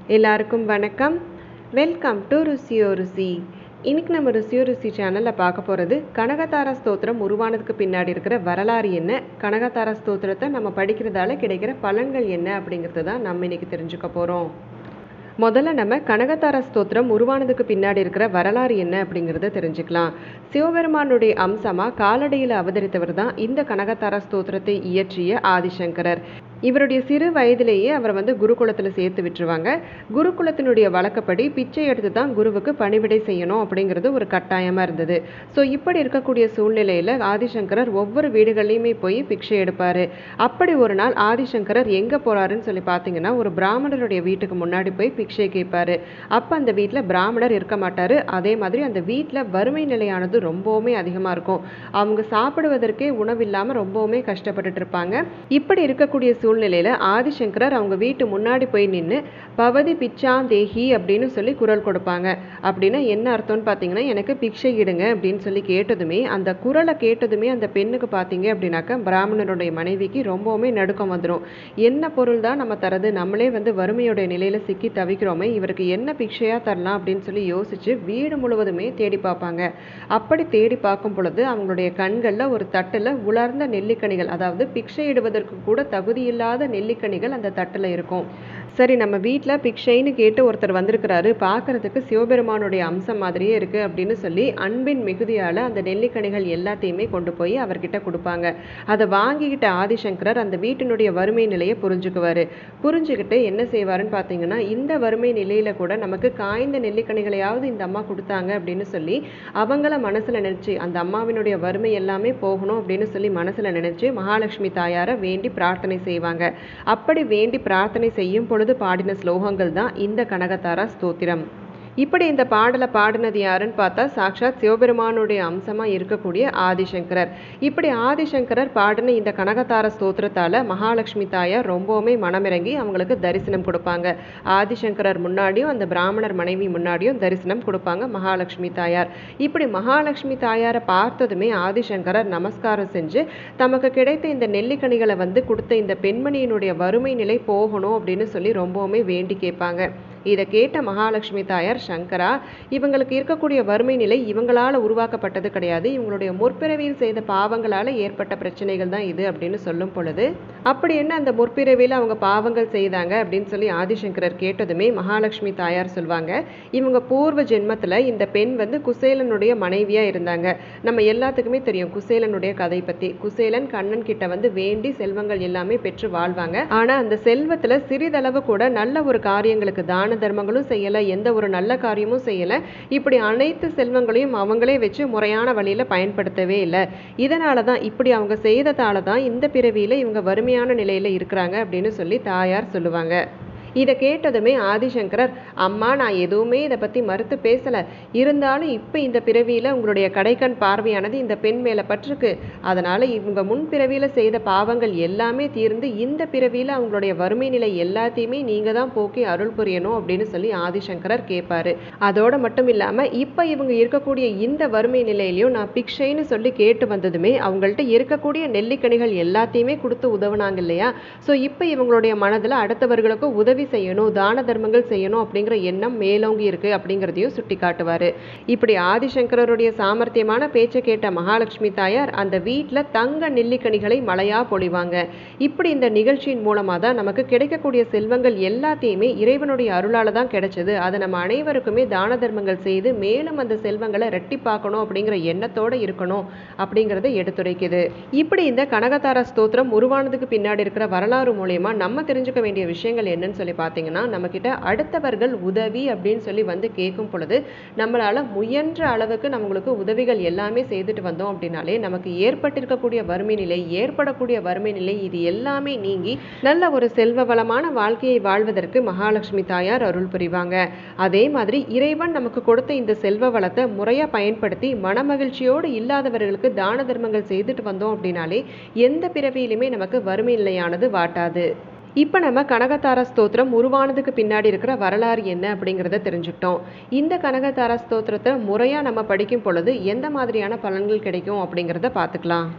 எல்லாருக்கும் வணக்கம் welcome to ருசியோ ருசி இன்னைக்கு நம்ம ருசியோ ருசி சேனலில் பார்க்க போகிறது கனகதார ஸ்தோத்திரம் உருவானதுக்கு பின்னாடி இருக்கிற வரலாறு என்ன கனகதார ஸ்தோத்திரத்தை நம்ம படிக்கிறதால கிடைக்கிற பலன்கள் என்ன அப்படிங்கிறது தான் நம்ம இன்னைக்கு தெரிஞ்சுக்க போகிறோம் முதல்ல நம்ம கனகதார ஸ்தோத்திரம் உருவானதுக்கு பின்னாடி இருக்கிற வரலாறு என்ன அப்படிங்கிறத தெரிஞ்சுக்கலாம் சிவபெருமானுடைய அம்சமாக காலடியில் அவதரித்தவர் தான் இந்த கனகதார ஸ்தோத்திரத்தை இயற்றிய ஆதிசங்கரர் இவருடைய சிறு வயதிலேயே அவர் வந்து குருகுலத்தில் சேர்த்து விட்டுருவாங்க குருகுலத்தினுடைய வழக்கப்படி பிச்சை எடுத்து தான் குருவுக்கு பணிவிடை செய்யணும் அப்படிங்கிறது ஒரு கட்டாயமாக இருந்தது ஸோ இப்படி இருக்கக்கூடிய சூழ்நிலையில் ஆதிசங்கரர் ஒவ்வொரு வீடுகள்லையுமே போய் பிச்சை எடுப்பார் அப்படி ஒரு நாள் ஆதிசங்கரர் எங்கே போகிறாருன்னு சொல்லி பார்த்தீங்கன்னா ஒரு பிராமணருடைய வீட்டுக்கு முன்னாடி போய் பிச்சை கேட்பாரு அப்போ அந்த வீட்டில் பிராமணர் இருக்க மாட்டார் அதே மாதிரி அந்த வீட்டில் வறுமை நிலையானது ரொம்பவுமே அதிகமாக இருக்கும் அவங்க சாப்பிடுவதற்கே உணவில்லாமல் ரொம்பவுமே கஷ்டப்பட்டுட்டு இருப்பாங்க இப்படி இருக்கக்கூடிய சூழ்நிலையில் ஆதிசங்கரர் அவங்க வீட்டு முன்னாடி போய் நின்று பவதி பிச்சாந்தேஹி அப்படின்னு சொல்லி குரல் கொடுப்பாங்க அப்படின்னா என்ன அர்த்தம்னு பார்த்தீங்கன்னா எனக்கு பிக்ஷை இடுங்க அப்படின்னு சொல்லி கேட்டதுமே அந்த குரலை கேட்டதுமே அந்த பெண்ணுக்கு பார்த்தீங்க அப்படின்னாக்கா பிராமணருடைய மனைவிக்கு ரொம்பவுமே நடுக்கம் வந்துடும் என்ன பொருள் தான் நம்ம தரது நம்மளே வந்து வறுமையுடைய நிலையில் சிக்கி தவிக்கிறோமே இவருக்கு என்ன பிக்ஷையாக தரலாம் அப்படின்னு சொல்லி யோசிச்சு வீடு முழுவதுமே தேடி பார்ப்பாங்க அப்படி தேடி பார்க்கும் பொழுது அவங்களுடைய கண்களில் ஒரு தட்டில் உலர்ந்த நெல்லிக்கனிகள் அதாவது பிக்ஷை இடுவதற்கு கூட தகுதி இல்லாத நெல்லிக்கனிகள் அந்த தட்டில் இருக்கும் சரி நம்ம வீட்டில் பிக்ஷைன்னு கேட்டு ஒருத்தர் வந்திருக்கிறாரு பார்க்கறதுக்கு சிவபெருமானுடைய அம்சம் மாதிரியே இருக்குது அப்படின்னு சொல்லி அன்பின் மிகுதியால் அந்த நெல்லிக்கனிகள் எல்லாத்தையுமே கொண்டு போய் அவர்கிட்ட கொடுப்பாங்க அதை வாங்கிக்கிட்ட ஆதிசங்கரர் அந்த வீட்டினுடைய வறுமை நிலையை புரிஞ்சுக்குவார் புரிஞ்சுக்கிட்டு என்ன செய்வாருன்னு பார்த்தீங்கன்னா இந்த வறுமை நிலையில் கூட நமக்கு காய்ந்த நெல்லிக்கனிகளையாவது இந்த அம்மா கொடுத்தாங்க அப்படின்னு சொல்லி அவங்கள மனசில் நினச்சி அந்த அம்மாவினுடைய வறுமை எல்லாமே போகணும் அப்படின்னு சொல்லி மனசில் நினச்சி மகாலட்சுமி தாயாரை வேண்டி பிரார்த்தனை செய்வாங்க அப்படி வேண்டி பிரார்த்தனை செய்யும் பொழுது பாடின ஸ்லோகங்கள் தான் இந்த கனகதாரா ஸ்தோத்திரம் இப்படி இந்த பாடலை பாடினது யாருன்னு பார்த்தா சாக்ஷாத் சிவபெருமானுடைய அம்சமாக இருக்கக்கூடிய ஆதிசங்கரர் இப்படி ஆதிசங்கரர் பாடின இந்த கனகதார ஸ்தோத்திரத்தால் மகாலட்சுமி தாயார் ரொம்பவுமே மனமிறங்கி அவங்களுக்கு தரிசனம் கொடுப்பாங்க ஆதிசங்கரர் முன்னாடியும் அந்த பிராமணர் மனைவி முன்னாடியும் தரிசனம் கொடுப்பாங்க மகாலட்சுமி தாயார் இப்படி மகாலட்சுமி தாயாரை பார்த்ததுமே ஆதிசங்கரர் நமஸ்காரம் செஞ்சு தமக்கு கிடைத்த இந்த நெல்லிக்கனிகளை வந்து கொடுத்த இந்த பெண்மணியினுடைய வறுமை நிலை போகணும் அப்படின்னு சொல்லி ரொம்பவுமே வேண்டி கேட்பாங்க இதை கேட்ட மகாலட்சுமி தாயார் சங்கரா இவங்களுக்கு இருக்கக்கூடிய வறுமை நிலை இவங்களால் உருவாக்கப்பட்டது கிடையாது இவங்களுடைய முற்பிறவியில் செய்த பாவங்களால் ஏற்பட்ட பிரச்சனைகள் தான் இது அப்படின்னு சொல்லும் பொழுது அப்படி என்ன அந்த முற்பிறவியில் அவங்க பாவங்கள் செய்தாங்க அப்படின்னு சொல்லி ஆதிசங்கரர் கேட்டதுமே மகாலட்சுமி தாயார் சொல்லுவாங்க இவங்க பூர்வ ஜென்மத்தில் இந்த பெண் வந்து குசேலனுடைய மனைவியாக இருந்தாங்க நம்ம எல்லாத்துக்குமே தெரியும் குசேலனுடைய கதை பற்றி குசேலன் கண்ணன் கிட்ட வந்து வேண்டி செல்வங்கள் எல்லாமே பெற்று வாழ்வாங்க ஆனால் அந்த செல்வத்தில் சிறிதளவு கூட நல்ல ஒரு காரியங்களுக்கு தான தான தர்மங்களும் செய்யலை எந்த ஒரு நல்ல காரியமும் செய்யலை இப்படி அனைத்து செல்வங்களையும் அவங்களே வச்சு முறையான வழியில் பயன்படுத்தவே இல்லை இதனால தான் இப்படி அவங்க செய்ததால தான் இந்த பிறவியில் இவங்க வறுமையான நிலையில் இருக்கிறாங்க அப்படின்னு சொல்லி தாயார் சொல்லுவாங்க இதை கேட்டதுமே ஆதிசங்கரர் அம்மா நான் எதுவுமே இதை பற்றி மறுத்து பேசலை இருந்தாலும் இப்போ இந்த பிறவியில் உங்களுடைய கடைக்கண் பார்வையானது இந்த பெண் மேலே பட்டிருக்கு அதனால் இவங்க முன் பிறவியில் செய்த பாவங்கள் எல்லாமே தீர்ந்து இந்த பிறவியில் அவங்களுடைய வறுமை நிலை எல்லாத்தையுமே நீங்கள் தான் போக்கி அருள் புரியணும் அப்படின்னு சொல்லி ஆதிசங்கரர் கேட்பாரு அதோடு மட்டும் இல்லாமல் இப்போ இவங்க இருக்கக்கூடிய இந்த வறுமை நிலையிலையும் நான் பிக்ஷைன்னு சொல்லி கேட்டு வந்ததுமே அவங்கள்ட்ட இருக்கக்கூடிய நெல்லிக்கனிகள் எல்லாத்தையுமே கொடுத்து உதவுனாங்க இல்லையா ஸோ இப்போ இவங்களுடைய மனதில் அடுத்தவர்களுக்கு உதவி உதவி செய்யணும் தான தர்மங்கள் செய்யணும் அப்படிங்கிற எண்ணம் மேலோங்கி இருக்கு அப்படிங்கிறதையும் சுட்டி காட்டுவார் இப்படி ஆதிசங்கரருடைய சாமர்த்தியமான பேச்சை கேட்ட மகாலட்சுமி தாயார் அந்த வீட்டில் தங்க நெல்லிக்கனிகளை மழையா பொழிவாங்க இப்படி இந்த நிகழ்ச்சியின் மூலமாக தான் நமக்கு கிடைக்கக்கூடிய செல்வங்கள் எல்லாத்தையுமே இறைவனுடைய அருளால் தான் கிடைச்சது அதை நம்ம அனைவருக்குமே தான தர்மங்கள் செய்து மேலும் அந்த செல்வங்களை ரெட்டிப்பாக்கணும் அப்படிங்கிற எண்ணத்தோடு இருக்கணும் அப்படிங்கிறத எடுத்துரைக்குது இப்படி இந்த கனகதார ஸ்தோத்திரம் உருவானதுக்கு பின்னாடி இருக்கிற வரலாறு மூலயமா நம்ம தெரிஞ்சுக்க வேண்டிய விஷயங்கள் என்னன்னு சொல்லி பார்த்தீங்கன்னா நம்மக்கிட்ட அடுத்தவர்கள் உதவி அப்படின்னு சொல்லி வந்து கேட்கும் பொழுது நம்மளால் முயன்ற அளவுக்கு நம்மளுக்கு உதவிகள் எல்லாமே செய்துட்டு வந்தோம் அப்படின்னாலே நமக்கு ஏற்பட்டிருக்கக்கூடிய வறுமை நிலை ஏற்படக்கூடிய வறுமை நிலை இது எல்லாமே நீங்கி நல்ல ஒரு செல்வ வளமான வாழ்க்கையை வாழ்வதற்கு மகாலட்சுமி தாயார் அருள் புரிவாங்க அதே மாதிரி இறைவன் நமக்கு கொடுத்த இந்த செல்வ வளத்தை முறையாக பயன்படுத்தி மனமகிழ்ச்சியோடு இல்லாதவர்களுக்கு தான தர்மங்கள் செய்துட்டு வந்தோம் அப்படின்னாலே எந்த பிறவியிலுமே நமக்கு வறுமை நிலையானது வாட்டாது இப்போ நம்ம கனகதார ஸ்தோத்திரம் உருவானதுக்கு பின்னாடி இருக்கிற வரலாறு என்ன அப்படிங்கிறத தெரிஞ்சுக்கிட்டோம் இந்த கனகதார ஸ்தோத்திரத்தை முறையாக நம்ம படிக்கும் பொழுது எந்த மாதிரியான பலன்கள் கிடைக்கும் அப்படிங்கிறத பார்த்துக்கலாம்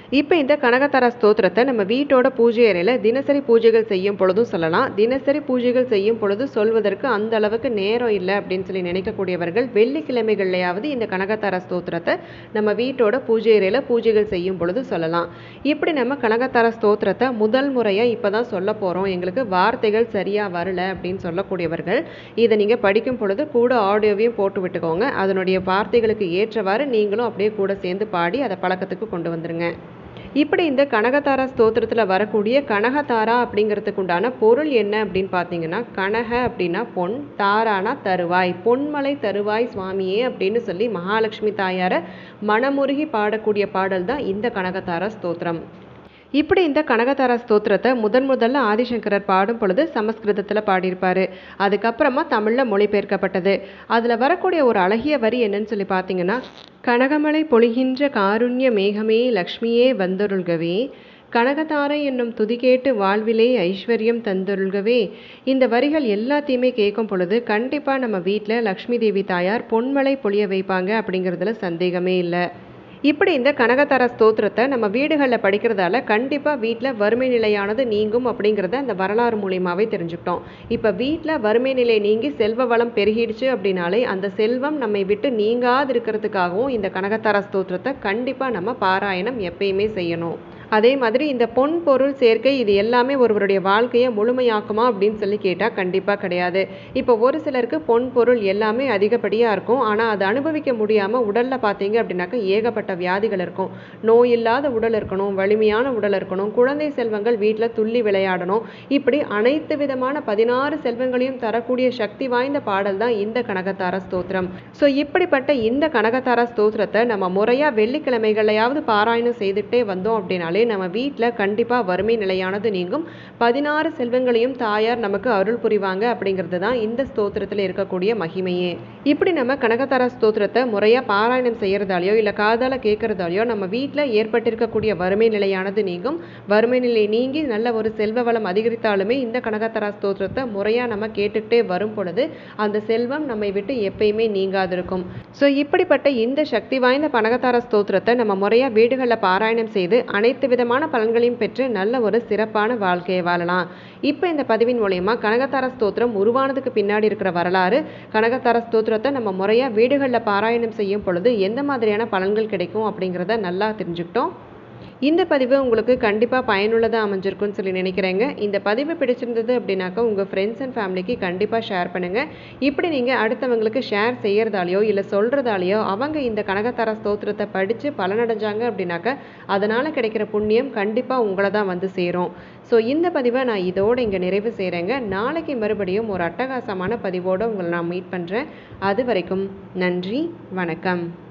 இப்போ இந்த கனகதாரா ஸ்தோத்திரத்தை நம்ம வீட்டோட பூஜை அறையில் தினசரி பூஜைகள் செய்யும் பொழுதும் சொல்லலாம் தினசரி பூஜைகள் செய்யும் பொழுது சொல்வதற்கு அந்த அளவுக்கு நேரம் இல்லை அப்படின்னு சொல்லி நினைக்கக்கூடியவர்கள் வெள்ளிக்கிழமைகள்லையாவது இந்த கனகதாரா ஸ்தோத்திரத்தை நம்ம வீட்டோட பூஜை அறையில் பூஜைகள் செய்யும் பொழுது சொல்லலாம் இப்படி நம்ம கனகதாரா ஸ்தோத்திரத்தை முதல் முறையாக இப்போ தான் சொல்ல போகிறோம் எங்களுக்கு வார்த்தைகள் சரியாக வரல அப்படின்னு சொல்லக்கூடியவர்கள் இதை நீங்கள் படிக்கும் பொழுது கூட ஆடியோவையும் போட்டு விட்டுக்கோங்க அதனுடைய வார்த்தைகளுக்கு ஏற்றவாறு நீங்களும் அப்படியே கூட சேர்ந்து பாடி அதை பழக்கத்துக்கு கொண்டு வந்துருங்க இப்படி இந்த கனகதாரா ஸ்தோத்திரத்தில் வரக்கூடிய கனகதாரா அப்படிங்கிறதுக்கு உண்டான பொருள் என்ன அப்படின்னு பார்த்தீங்கன்னா கனக அப்படின்னா பொன் தாரானா தருவாய் பொன்மலை தருவாய் சுவாமியே அப்படின்னு சொல்லி மகாலட்சுமி தாயாரை மனமுருகி பாடக்கூடிய பாடல் தான் இந்த கனகதாரா ஸ்தோத்திரம் இப்படி இந்த கனகதாரா ஸ்தோத்திரத்தை முதன் முதல்ல ஆதிசங்கரர் பாடும் பொழுது சமஸ்கிருதத்தில் பாடியிருப்பார் அதுக்கப்புறமா தமிழில் மொழிபெயர்க்கப்பட்டது அதில் வரக்கூடிய ஒரு அழகிய வரி என்னன்னு சொல்லி பார்த்தீங்கன்னா கனகமலை பொழிகின்ற காருண்ய மேகமே லக்ஷ்மியே வந்தொருள்கவே கனகதாரை என்னும் துதி கேட்டு வாழ்விலே ஐஸ்வர்யம் தந்தொருள்கவே இந்த வரிகள் எல்லாத்தையுமே கேட்கும் பொழுது கண்டிப்பாக நம்ம வீட்டில் லக்ஷ்மி தேவி தாயார் பொன்மலை பொழிய வைப்பாங்க அப்படிங்கிறதுல சந்தேகமே இல்லை இப்படி இந்த கனகதார ஸ்தோத்திரத்தை நம்ம வீடுகளில் படிக்கிறதால கண்டிப்பாக வீட்டில் வறுமை நிலையானது நீங்கும் அப்படிங்கிறத அந்த வரலாறு மூலியமாகவே தெரிஞ்சுக்கிட்டோம் இப்போ வீட்டில் வறுமை நிலை நீங்கி செல்வ வளம் பெருகிடுச்சு அப்படின்னாலே அந்த செல்வம் நம்மை விட்டு நீங்காது இருக்கிறதுக்காகவும் இந்த கனகதார ஸ்தோத்திரத்தை கண்டிப்பாக நம்ம பாராயணம் எப்பயுமே செய்யணும் அதே மாதிரி இந்த பொன் பொருள் சேர்க்கை இது எல்லாமே ஒருவருடைய வாழ்க்கையை முழுமையாக்குமா அப்படின்னு சொல்லி கேட்டால் கண்டிப்பாக கிடையாது இப்போ ஒரு சிலருக்கு பொன் பொருள் எல்லாமே அதிகப்படியாக இருக்கும் ஆனால் அதை அனுபவிக்க முடியாமல் உடலில் பார்த்தீங்க அப்படின்னாக்கா ஏகப்பட்ட வியாதிகள் இருக்கும் நோய் இல்லாத உடல் இருக்கணும் வலிமையான உடல் இருக்கணும் குழந்தை செல்வங்கள் வீட்டில் துள்ளி விளையாடணும் இப்படி அனைத்து விதமான பதினாறு செல்வங்களையும் தரக்கூடிய சக்தி வாய்ந்த பாடல் தான் இந்த கனகதார ஸ்தோத்திரம் ஸோ இப்படிப்பட்ட இந்த கனகதார ஸ்தோத்திரத்தை நம்ம முறையாக வெள்ளிக்கிழமைகளையாவது பாராயணம் செய்துட்டே வந்தோம் அப்படின்னாலே நம்ம வீட்டில் கண்டிப்பாக வறுமை நிலையானது நீங்கும் பதினாறு செல்வங்களையும் தாயார் நமக்கு அருள் புரிவாங்க அப்படிங்கிறது தான் இந்த ஸ்தோத்திரத்தில் இருக்கக்கூடிய மகிமையே இப்படி நம்ம கனகதார ஸ்தோத்திரத்தை முறையாக பாராயணம் செய்யறதாலையோ இல்லை காதால கேட்கறதாலையோ நம்ம வீட்டில் ஏற்பட்டிருக்கக்கூடிய வறுமை நிலையானது நீங்கும் வறுமை நிலை நீங்கி நல்ல ஒரு செல்வ வளம் அதிகரித்தாலுமே இந்த கனகதாரா ஸ்தோத்திரத்தை முறையாக நம்ம கேட்டுக்கிட்டே வரும் பொழுது அந்த செல்வம் நம்மை விட்டு எப்பயுமே நீங்காதிருக்கும் ஸோ இப்படிப்பட்ட இந்த சக்தி வாய்ந்த கனகதார ஸ்தோத்திரத்தை நம்ம முறையாக வீடுகளில் பாராயணம் செய்து அனைத்து விதமான பலன்களையும் பெற்று நல்ல ஒரு சிறப்பான வாழ்க்கையை வாழலாம் இப்போ இந்த பதிவின் மூலயமா கனகதார ஸ்தோத்திரம் உருவானதுக்கு பின்னாடி இருக்கிற வரலாறு கனகதார ஸ்தோத்திரத்தை நம்ம முறையாக வீடுகளில் பாராயணம் செய்யும் பொழுது எந்த மாதிரியான பலன்கள் கிடைக்கும் அப்படிங்கிறத நல்லா தெரிஞ்சுக்கிட்டோம் இந்த பதிவு உங்களுக்கு கண்டிப்பாக பயனுள்ளதாக அமைஞ்சிருக்குன்னு சொல்லி நினைக்கிறேங்க இந்த பதிவு பிடிச்சிருந்தது அப்படின்னாக்கா உங்கள் ஃப்ரெண்ட்ஸ் அண்ட் ஃபேமிலிக்கு கண்டிப்பாக ஷேர் பண்ணுங்கள் இப்படி நீங்கள் அடுத்தவங்களுக்கு ஷேர் செய்கிறதாலையோ இல்லை சொல்கிறதாலையோ அவங்க இந்த கனகத்தார ஸ்தோத்திரத்தை படித்து பலனடைஞ்சாங்க அப்படின்னாக்கா அதனால் கிடைக்கிற புண்ணியம் கண்டிப்பாக உங்களை தான் வந்து சேரும் ஸோ இந்த பதிவை நான் இதோடு இங்கே நிறைவு செய்கிறேங்க நாளைக்கு மறுபடியும் ஒரு அட்டகாசமான பதிவோடு உங்களை நான் மீட் பண்ணுறேன் அது வரைக்கும் நன்றி வணக்கம்